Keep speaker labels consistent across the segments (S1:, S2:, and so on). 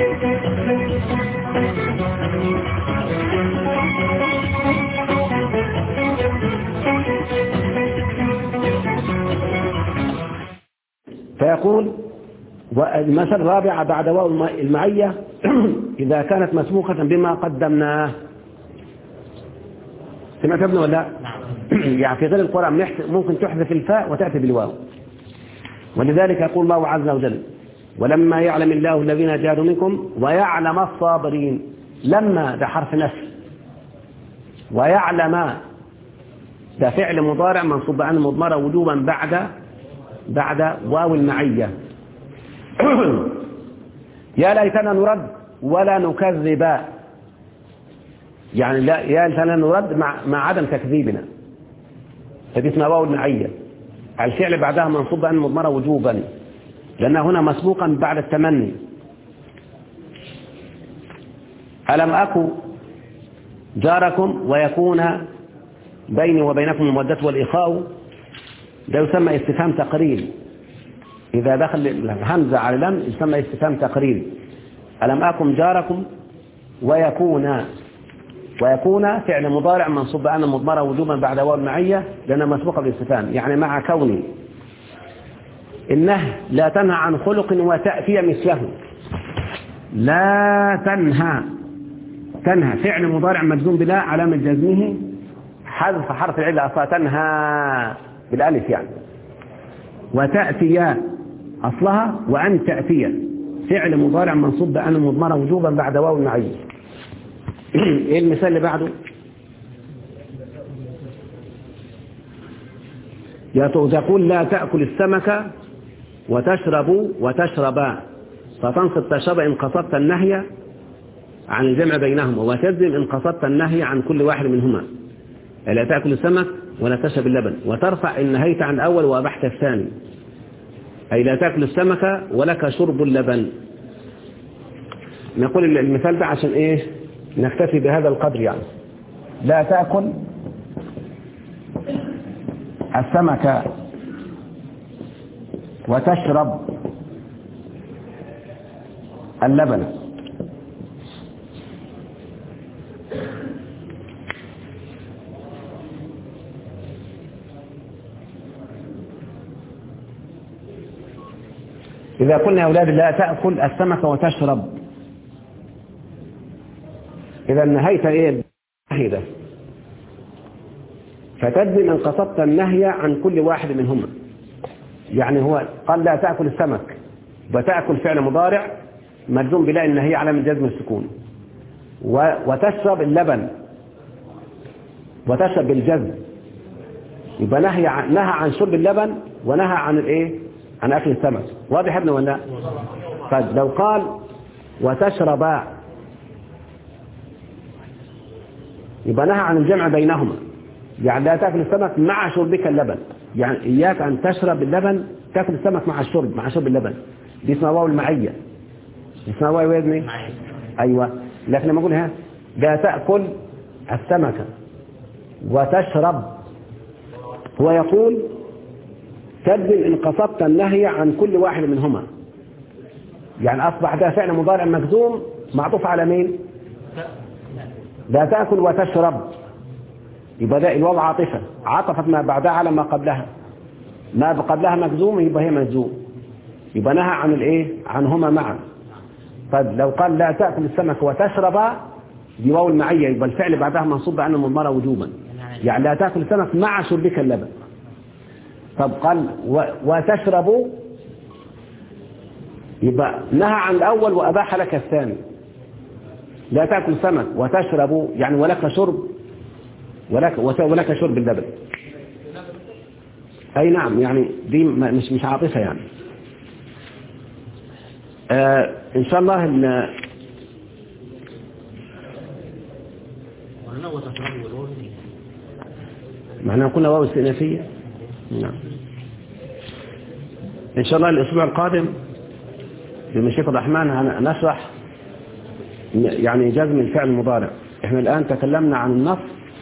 S1: فيقول والمسألة الرابعة بعد واو الم- المعية إذا كانت مسبوقة بما قدمناه سمعت ابن ولا لا؟ يعني في غير القرآن بنحت- ممكن تحذف الفاء وتأتي بالواو ولذلك يقول الله عز وجل ولما يعلم الله الذين جاهدوا منكم ويعلم الصابرين لما ده حرف نفي ويعلم ده فعل مضارع منصوب عن مضمرة وجوبا بعد بعد واو المعية يا ليتنا نرد ولا نكذب يعني لا يا ليتنا نرد مع, مع عدم تكذيبنا هذه اسمها واو المعية الفعل بعدها منصوب عن مضمرة وجوبا لأن هنا مسبوقا بعد التمني ألم أكو جاركم ويكون بيني وبينكم المودة والإخاء ده يسمى استفهام تقريري إذا دخل الهمزة على لم يسمى استفهام تقريري ألم أكن جاركم ويكون ويكون فعل مضارع منصوب أن مضمرة وجوبا بعد واو المعية لأنها مسبوقة بالاستفهام يعني مع كوني إنه لا تنهى عن خلق وتأتي مثله لا تنهى تنهى فعل مضارع مجزوم بلا علامة جزمه حذف حرف العلة أصلا تنهى بالألف يعني وتأتي أصلها وأن تأتي فعل مضارع منصوب بأن مضمرة وجوبا بعد واو المعية إيه المثال اللي بعده تقول لا تأكل السمك وتشرب وتشربا فتنصب تشرب إن قصدت النهي عن الجمع بينهما وتجزم إن قصدت النهي عن كل واحد منهما لا تأكل السمك ولا تشرب اللبن وترفع إن نهيت عن الأول وأبحت الثاني أي لا تأكل السمك ولك شرب اللبن نقول المثال ده عشان إيه نكتفي بهذا القدر يعني لا تأكل السمك وتشرب اللبن إذا قلنا يا أولاد لا تأكل السمك وتشرب إذا نهيت إيه النهي ده فتجزم إن قصدت النهي عن كل واحد منهما يعني هو قال لا تأكل السمك وتأكل فعل مضارع مجزوم بلا النهي على من جزم السكون وتشرب اللبن وتشرب بالجزم يبقى نهي عن نهى عن شرب اللبن ونهى عن الايه عن اكل السمك واضح ابن ولا طيب لو قال وتشربا يبقى نهى عن الجمع بينهما يعني لا تاكل السمك مع شربك اللبن يعني اياك ان تشرب اللبن تاكل السمك مع الشرب مع شرب اللبن دي اسمها واو المعيه اسمها واو يا ابني ايوه لكن لما اقول ها لا تاكل السمك وتشرب هو يقول تبذل إن قصدت النهي عن كل واحد منهما يعني أصبح ده فعل مضارع مجزوم معطوف على مين لا تأكل وتشرب يبقى ده الواو عاطفة عطفت ما بعدها على ما قبلها ما قبلها مجزوم يبقى هي مجزوم يبقى نهى عن الايه عنهما معا طيب لو قال لا تأكل السمك وتشرب دي واو المعية يبقى الفعل بعدها منصوب عنه مضمرة وجوبا يعني لا تأكل السمك مع شربك اللبن طب قال و... وتشرب يبقى نهى عن الأول وأباح لك الثاني لا تأكل سمك وتشرب يعني ولك شرب ولك ولك شرب اللبن أي نعم يعني دي مش مش عاطفة يعني آه إن شاء الله ال... معناها قلنا واو استئنافية نعم إن شاء الله الأسبوع القادم بمشيئة الرحمن نشرح يعني جزم الفعل المضارع احنا الآن تكلمنا عن النص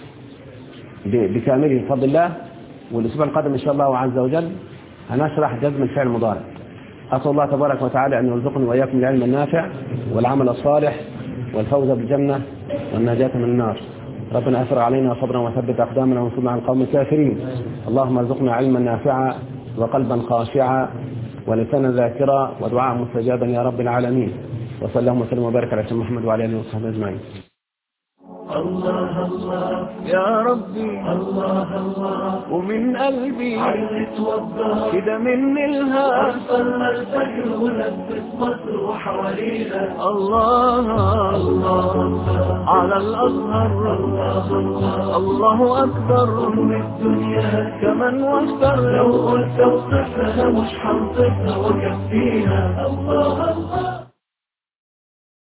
S1: بكامله بفضل الله والأسبوع القادم إن شاء الله عز وجل هنشرح جزم الفعل المضارع أسأل الله تبارك وتعالى أن يرزقني وإياكم العلم النافع والعمل الصالح والفوز بالجنة والنجاة من النار ربنا أفرغ علينا صبرا وثبت أقدامنا وانصرنا على القوم الكافرين اللهم ارزقنا علما نافعا وقلبا خاشعا ولسانا ذاكرا ودعاء مستجابا يا رب العالمين وصلى اللهم وسلم وبارك على سيدنا محمد وعلى اله وصحبه اجمعين
S2: الله الله يا ربي الله الله ومن قلبي عرت وضح كده من الهام صلى الفجر ولبس مصر وحوالينا الله الله على الأزهر الله الله أكبر أم الدنيا كمن واختر لو قلت وصفها مش حنصفها وكفيها الله